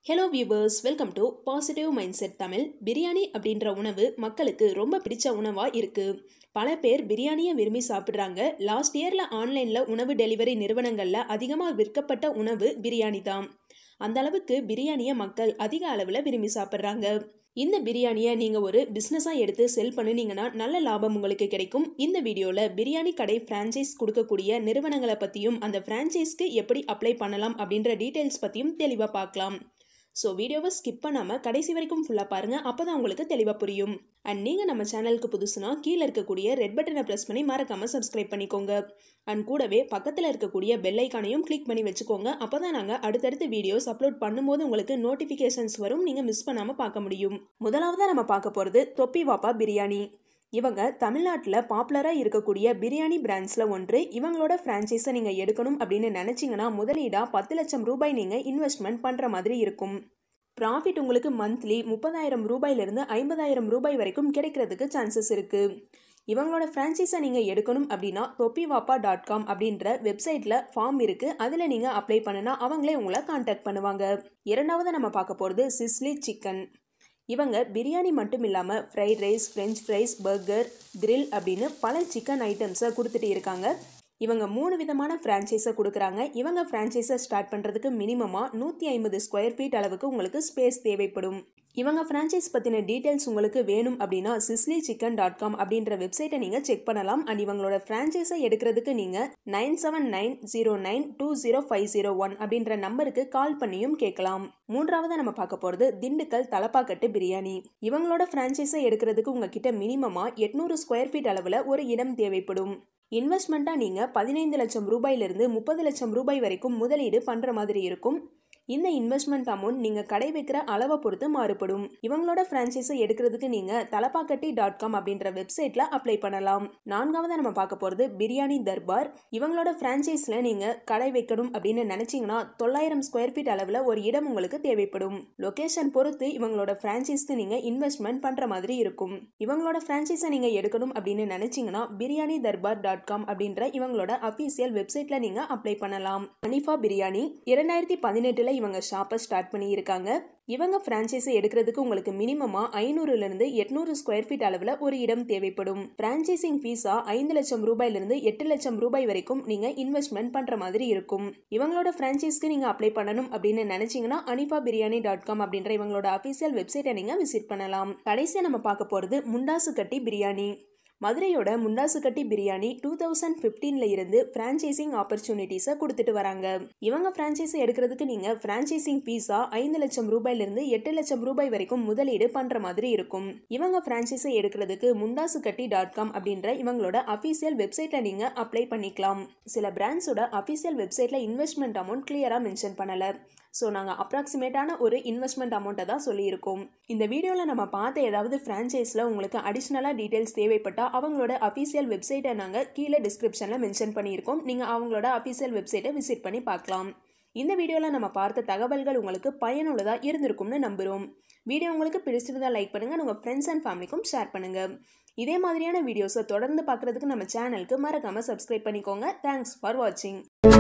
hello viewers welcome to positive mind set Tamil biryani அப்படின்ற உணவு மக்களுக்கு ரொம்ப பிடிச்ச உணவாக இருக்குது பல பேர் பிரியாணியை விரும்பி சாப்பிட்றாங்க லாஸ்ட் இயரில் ஆன்லைனில் உணவு டெலிவரி நிறுவனங்களில் அதிகமாக விற்கப்பட்ட உணவு பிரியாணி தான் அந்த அளவுக்கு பிரியாணியை மக்கள் அதிக அளவில் விரும்பி சாப்பிட்றாங்க இந்த பிரியாணியை நீங்கள் ஒரு பிஸ்னஸாக எடுத்து செல் பண்ணினீங்கன்னா நல்ல லாபம் உங்களுக்கு கிடைக்கும் இந்த வீடியோவில் பிரியாணி கடை ஃப்ரான்ச்சைஸ் கொடுக்கக்கூடிய நிறுவனங்களை பற்றியும் அந்த ஃப்ரான்ச்சைஸ்க்கு எப்படி அப்ளை பண்ணலாம் அப்படின்ற டீட்டெயில்ஸ் பற்றியும் தெளிவாக பார்க்கலாம் ஸோ வீடியோவை ஸ்கிப் பண்ணாமல் கடைசி வரைக்கும் ஃபுல்லாக பாருங்கள் அப்போ தான் உங்களுக்கு தெளிவாக புரியும் அண்ட் நீங்கள் நம்ம சேனலுக்கு புதுசுனா கீழே இருக்கக்கூடிய ரெட் பட்டனை ப்ரெஸ் பண்ணி மறக்காமல் சப்ஸ்கிரைப் பண்ணிக்கோங்க அண்ட் கூடவே பக்கத்தில் இருக்கக்கூடிய பெல் ஐக்கானையும் கிளிக் பண்ணி வச்சுக்கோங்க அப்போ தான் நாங்கள் அடுத்தடுத்த வீடியோஸ் அப்லோட் பண்ணும்போது உங்களுக்கு நோட்டிஃபிகேஷன்ஸ் வரும் நீங்கள் மிஸ் பண்ணாமல் பார்க்க முடியும் முதலாவதாக நம்ம பார்க்க போகிறது தொப்பி வாப்பா பிரியாணி இவங்க தமிழ்நாட்டில் பாப்புலராக இருக்கக்கூடிய பிரியாணி பிராண்ட்ஸில் ஒன்று இவங்களோட ஃப்ரான்ச்சைஸை நீங்கள் எடுக்கணும் அப்படின்னு நினச்சிங்கன்னா முதலீடாக பத்து லட்சம் ரூபாய் நீங்கள் இன்வெஸ்ட்மெண்ட் பண்ணுற மாதிரி இருக்கும் ப்ராஃபிட் உங்களுக்கு மந்த்லி முப்பதாயிரம் ரூபாயிலிருந்து ஐம்பதாயிரம் ரூபாய் வரைக்கும் கிடைக்கிறதுக்கு சான்சஸ் இருக்குது இவங்களோட ஃப்ரான்ச்சைஸை நீங்கள் எடுக்கணும் அப்படின்னா தொப்பிவாப்பா டாட் காம் அப்படின்ற வெப்சைட்டில் ஃபார்ம் இருக்குது அதில் நீங்கள் அப்ளை பண்ணினா அவங்களே உங்களை காண்டாக்ட் பண்ணுவாங்க இரண்டாவது நம்ம பார்க்க போகிறது சிஸ்லி சிக்கன் இவங்க பிரியாணி மட்டும் இல்லாமல் fried rice french fries burger grill அப்படின்னு பல சிக்கன் ஐட்டம்ஸை கொடுத்துட்டு இருக்காங்க இவங்க மூணு விதமான ஃப்ரான்ச்சைஸை கொடுக்குறாங்க இவங்க ஃப்ரான்ச்சைஸை ஸ்டார்ட் பண்ணுறதுக்கு மினிமமாக நூற்றி ஐம்பது ஸ்கொயர் ஃபீட் அளவுக்கு உங்களுக்கு ஸ்பேஸ் தேவைப்படும் இவங்க ஃப்ரான்ச்சைஸ் பற்றின டீட்டெயில்ஸ் உங்களுக்கு வேணும் அப்படின்னா சிஸ்லி சிக்கன் டாட் காம் அப்படின்ற வெப்சைட்டை நீங்கள் செக் பண்ணலாம் அண்ட் இவங்களோட ஃப்ரான்ச்சைஸை எடுக்கிறதுக்கு நீங்கள் nine seven nine zero nine two zero five zero one அப்படின்ற நம்பருக்கு கால் பண்ணியும் கேட்கலாம் மூன்றாவது நம்ம பார்க்க போகிறது திண்டுக்கல் தலப்பாக்கட்டு பிரியாணி இவங்களோட ஃப்ரான்ச்சைஸை எடுக்கிறதுக்கு உங்ககிட்ட மினிமமாக எட்நூறு ஸ்கொயர் ஃபீட் அளவில் ஒரு இடம் தேவைப்படும் இன்வெஸ்ட்மெண்ட்டாக நீங்கள் பதினைந்து லட்சம் ரூபாயிலிருந்து முப்பது லட்சம் ரூபாய் வரைக்கும் முதலீடு பண்ணுற மாதிரி இருக்கும் இந்த இன்வெஸ்ட்மெண்ட் அமௌண்ட் நீங்கள் கடை வைக்கிற அளவை பொறுத்து மாறுபடும் இவங்களோட ஃப்ரான்ச்சைஸை எடுக்கிறதுக்கு நீங்கள் தலப்பாக்கட்டி டாட் காம் அப்படின்ற வெப்சைட்டில் அப்ளை பண்ணலாம் நான்காவது நம்ம பார்க்க போகிறது பிரியாணி தர்பார் இவங்களோட ஃப்ரான்ச்சைஸில் நீங்கள் கடை வைக்கணும் அப்படின்னு நினச்சிங்கன்னா தொள்ளாயிரம் ஸ்கொயர் ஃபீட் அளவில் ஒரு இடம் உங்களுக்கு தேவைப்படும் லொக்கேஷன் பொறுத்து இவங்களோட ஃப்ரான்ச்சைஸ்க்கு நீங்கள் இன்வெஸ்ட்மெண்ட் பண்ணுற மாதிரி இருக்கும் இவங்களோட ஃப்ரான்ச்சைஸை நீங்கள் எடுக்கணும் அப்படின்னு நினச்சிங்கன்னா பிரியாணி தர்பார் டாட் காம் அப்படின்ற இவங்களோட அஃபீஷியல் வெப்சைட்டில் நீங்கள் அப்ளை பண்ணலாம் அனிஃபா பிரியாணி இரண்டாயிரத்தி பதினெட்டில் இவங்க ஷாப்பை ஸ்டார்ட் பண்ணியிருக்காங்க இவங்க ஃப்ரான்ச்சைஸை எடுக்கிறதுக்கு உங்களுக்கு மினிமமாக ஐநூறுலேருந்து எட்நூறு ஸ்கொயர் ஃபீட் அளவில் ஒரு இடம் தேவைப்படும் ஃப்ரான்ச்சைசிங் ஃபீஸாக ஐந்து லட்சம் ரூபாயிலிருந்து எட்டு லட்சம் ரூபாய் வரைக்கும் நீங்கள் இன்வெஸ்ட்மெண்ட் பண்ணுற மாதிரி இருக்கும் இவங்களோட ஃப்ரான்ச்சைஸ்க்கு நீங்கள் அப்ளை பண்ணணும் அப்படின்னு நினச்சிங்கன்னா அனிஃபா பிரியாணி டாட் காம் அப்படின்ற இவங்களோட அஃபீஷியல் வெப்சைட்டை நீங்கள் விசிட் பண்ணலாம் கடைசியாக நம்ம பார்க்க போகிறது முண்டாசு கட்டி பிரியாணி மதுரையோட முண்டாசுக்கட்டி பிரியாணி டூ தௌசண்ட் ஃபிஃப்டீனில் இருந்து ஃப்ரான்ச்சைசிங் ஆப்பர்ச்சுனிட்டிஸை கொடுத்துட்டு வராங்க இவங்க ஃப்ரான்ச்சைஸை எடுக்கிறதுக்கு நீங்கள் ஃப்ரான்ச்சைசிங் ஃபீஸாக ஐந்து லட்சம் ரூபாயிலிருந்து எட்டு லட்சம் ரூபாய் வரைக்கும் முதலீடு பண்ணுற மாதிரி இருக்கும் இவங்க ஃப்ரான்ச்சைஸை எடுக்கிறதுக்கு முண்டாசுக்கட்டி டாட் காம் அப்படின்ற இவங்களோட அஃபீஷியல் வெப்சைட்டில் நீங்கள் அப்ளை பண்ணிக்கலாம் சில பிராண்ட்ஸோட அஃபீஷியல் வெப்சைட்டில் இன்வெஸ்ட்மெண்ட் அமௌண்ட் கிளியராக மென்ஷன் பண்ணலை ஸோ நாங்கள் அப்ராக்சிமேட்டான ஒரு இன்வெஸ்ட்மெண்ட் அமௌண்ட்டை தான் சொல்லியிருக்கோம் இந்த வீடியோவில் நம்ம பார்த்த ஏதாவது ஃப்ரான்ச்சைஸில் உங்களுக்கு அடிஷ்னலாக டீட்டெயில்ஸ் தேவைப்பட்டால் அவங்களோட அஃபீஷியல் வெப்சைட்டை நாங்கள் கீழே டிஸ்கிரிப்ஷனில் மென்ஷன் பண்ணியிருக்கோம் நீங்கள் அவங்களோட அஃபீஷியல் வெப்சைட்டை விசிட் பண்ணி பார்க்கலாம் இந்த வீடியோவில் நம்ம பார்த்த தகவல்கள் உங்களுக்கு பயனுள்ளதாக இருந்திருக்கும்னு நம்புகிறோம் வீடியோ உங்களுக்கு பிடிச்சிருந்தா லைக் பண்ணுங்கள் உங்கள் ஃப்ரெண்ட்ஸ் அண்ட் ஃபேமிலிக்கும் ஷேர் பண்ணுங்கள் இதே மாதிரியான வீடியோஸை தொடர்ந்து பார்க்குறதுக்கு நம்ம சேனலுக்கு மறக்காமல் சப்ஸ்கிரைப் பண்ணிக்கோங்க தேங்க்ஸ் ஃபார் வாட்சிங்